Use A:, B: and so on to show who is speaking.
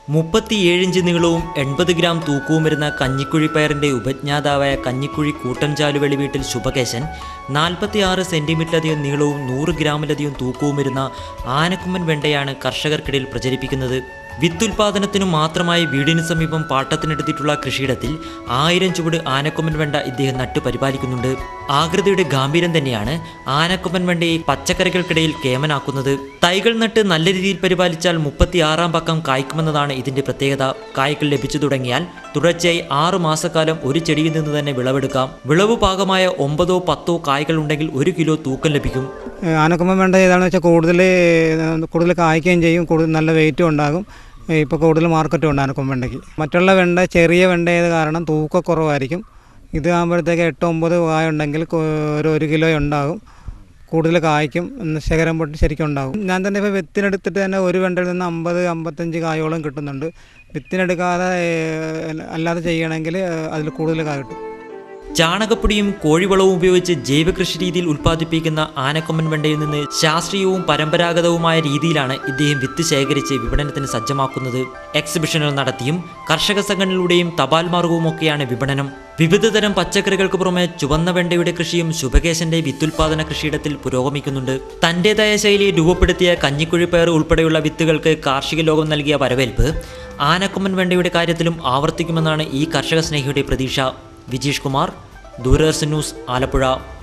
A: മുപ്പത്തിയേഴ് ഇഞ്ച് നീളവും എൺപത് ഗ്രാം തൂക്കവും വരുന്ന കഞ്ഞിക്കുഴി പയറിന്റെ ഉപജ്ഞാതാവായ കഞ്ഞിക്കുഴി കൂട്ടൻചാലുവെളി വീട്ടിൽ ശുഭകേശൻ നാൽപ്പത്തിയാറ് സെന്റിമീറ്ററിലധികം നീളവും നൂറ് ഗ്രാമിലധികം തൂക്കവും വരുന്ന ആനക്കുമ്മൻ വെണ്ടയാണ് കർഷകർക്കിടയിൽ പ്രചരിപ്പിക്കുന്നത് വിത്തുൽപാദനത്തിനു മാത്രമായി വീടിന് സമീപം പാട്ടത്തിനെടുത്തിട്ടുള്ള കൃഷിയിടത്തിൽ ആയിരം ചുവട് ആനക്കൊമ്പൻ വെണ്ട ഇദ്ദേഹം നട്ടു പരിപാലിക്കുന്നുണ്ട് ആകൃതിയുടെ ഗാംഭീര്യം തന്നെയാണ് ആനക്കൊമ്പൻ വെണ്ടയെ പച്ചക്കറികൾക്കിടയിൽ കേമനാക്കുന്നത് തൈകൾ നട്ട് നല്ല രീതിയിൽ പരിപാലിച്ചാൽ മുപ്പത്തിയാറാം പക്കം കായ്ക്കുമെന്നതാണ് ഇതിന്റെ പ്രത്യേകത കായ്കൾ ലഭിച്ചു തുടങ്ങിയാൽ തുടർച്ചയായി ആറു മാസക്കാലം ഒരു ചെടിയിൽ നിന്ന് തന്നെ വിളവെടുക്കാം വിളവ് പാകമായ ഒമ്പതോ പത്തോ കായ്കൾ ഉണ്ടെങ്കിൽ ഒരു കിലോ തൂക്കം ലഭിക്കും
B: ആനക്കൊമ്പൻ വേണ്ട ഏതാണെന്ന് വെച്ചാൽ കൂടുതൽ കൂടുതൽ കായ്ക്കുകയും ചെയ്യും കൂടുതൽ നല്ല വെയിറ്റും ഉണ്ടാകും ഇപ്പോൾ കൂടുതൽ മാർക്കറ്റും ഉണ്ട് ആനക്കൊമ്പൻ വെണ്ടയ്ക്ക് മറ്റുള്ള വെണ്ട ചെറിയ വെണ്ട ആയത് കാരണം തൂക്കക്കുറവായിരിക്കും ഇത് ആകുമ്പോഴത്തേക്ക് എട്ട് ഒമ്പത് കായ ഉണ്ടെങ്കിൽ കൊ- ഒരു ഒരു കിലോ ഉണ്ടാകും കൂടുതൽ കായ്ക്കും എന്ന് ശേഖരം പൊട്ടി ശരിക്കും ഉണ്ടാകും ഞാൻ തന്നെ ഇപ്പോൾ വിത്തിനെടുത്തിട്ട് തന്നെ ഒരു വെണ്ടയിൽ നിന്ന് അമ്പത് അമ്പത്തഞ്ച് കായോളം കിട്ടുന്നുണ്ട് വിത്തിനെടുക്കാതെ ഏഹ്, അല്ലാതെ ചെയ്യണമെങ്കിൽ അതിൽ കൂടുതൽ കായ കിട്ടും
A: ചാണകപ്പൊടിയും കോഴിവളവും ഉപയോഗിച്ച് ജൈവ കൃഷി രീതിയിൽ ഉൽപ്പാദിപ്പിക്കുന്ന ആനക്കൊമ്പൻ വെണ്ടയിൽ നിന്ന് ശാസ്ത്രീയവും പരമ്പരാഗതവുമായ രീതിയിലാണ് ഇദ്ദേഹം വിത്ത് ശേഖരിച്ച് വിപണനത്തിന് സജ്ജമാക്കുന്നത് എക്സിബിഷനുകൾ നടത്തിയും കർഷക സംഘടനയിലൂടെയും തപാൽ മാർഗവുമൊക്കെയാണ് വിപണനം വിവിധതരം പച്ചക്കറികൾക്ക് പുറമെ ചുവന്ന വെണ്ടയുടെ കൃഷിയും ശുഭകേശന്റെ വിത്തുൽപാദന കൃഷിയിടത്തിൽ പുരോഗമിക്കുന്നുണ്ട് തന്റേതായ ശൈലിയിൽ രൂപപ്പെടുത്തിയ കഞ്ഞിക്കുഴിപ്പയർ ഉൾപ്പെടെയുള്ള വിത്തുകൾക്ക് കാർഷിക ലോകം നൽകിയ വരവേൽപ്പ് ആനക്കൊമ്പൻ വെണ്ടയുടെ കാര്യത്തിലും ആവർത്തിക്കുമെന്നാണ് ഈ കർഷക സ്നേഹിയുടെ പ്രതീക്ഷ വിജീഷ് കുമാർ ദൂരദർശൻ ന്യൂസ് ആലപ്പുഴ